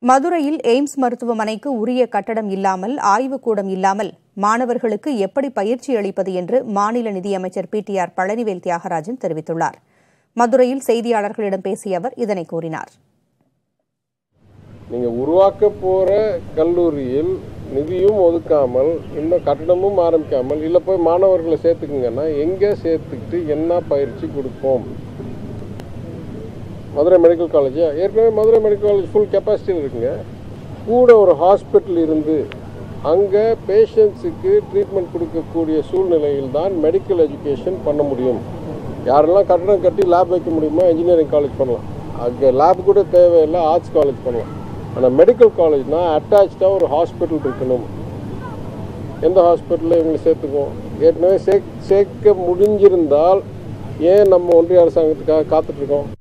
மதுரையில் எய்ம்ஸ் மருத்துவமனைக்கு உரிய கட்டடம் இல்லாமல் ஆய்வுக்கூடம் இல்லாமல் மாணவர்களுக்கு எப்படி பயிற்சி அளிப்பது என்று மாநில நிதியமைச்சர் P T R Palanivel Thiagarajan தெரிவித்துள்ளார் மதுரையில் செய்தியாளர்களிடம் பேசிய அவர் இதனை கூறினார் நீங்கள் உருவாக்க போகிற கல்லூரியில் நிதியும் ஒதுக்காமல் இன்னும் கட்டணமும் ஆரம்பிக்காமல் இல்லை போய் மாணவர்களை சேர்த்துக்குங்கன்னா எங்கே சேர்த்துக்கிட்டு என்ன பயிற்சி கொடுப்போம் மதுரை மெடிக்கல் காலேஜ் ஏற்கனவே மதுரை மெடிக்கல் காலேஜ் ஃபுல் கெப்பாசிட்டியில் இருக்குங்க கூட ஒரு ஹாஸ்பிட்டல் இருந்து அங்கே பேஷண்ட்ஸுக்கு ட்ரீட்மெண்ட் கொடுக்கக்கூடிய சூழ்நிலையில் தான் மெடிக்கல் எஜுகேஷன் பண்ண முடியும் யாரெல்லாம் கட்டணம் கட்டி லேப் வைக்க முடியுமோ இன்ஜினியரிங் காலேஜ் பண்ணலாம் அங்கே லேப் கூட தேவையில்லை ஆர்ட்ஸ் காலேஜ் பண்ணலாம் ஆனால் மெடிக்கல் காலேஜ்னா அட்டாச்சாக ஒரு ஹாஸ்பிட்டல் இருக்கணும் எந்த ஹாஸ்பிட்டலில் இவங்களை சேர்த்துக்குவோம் ஏற்கனவே சேர்க்க சேர்க்க முடிஞ்சிருந்தால் ஏன் நம்ம ஒன்றிய அரசாங்கத்துக்காக காத்துட்ருக்கோம்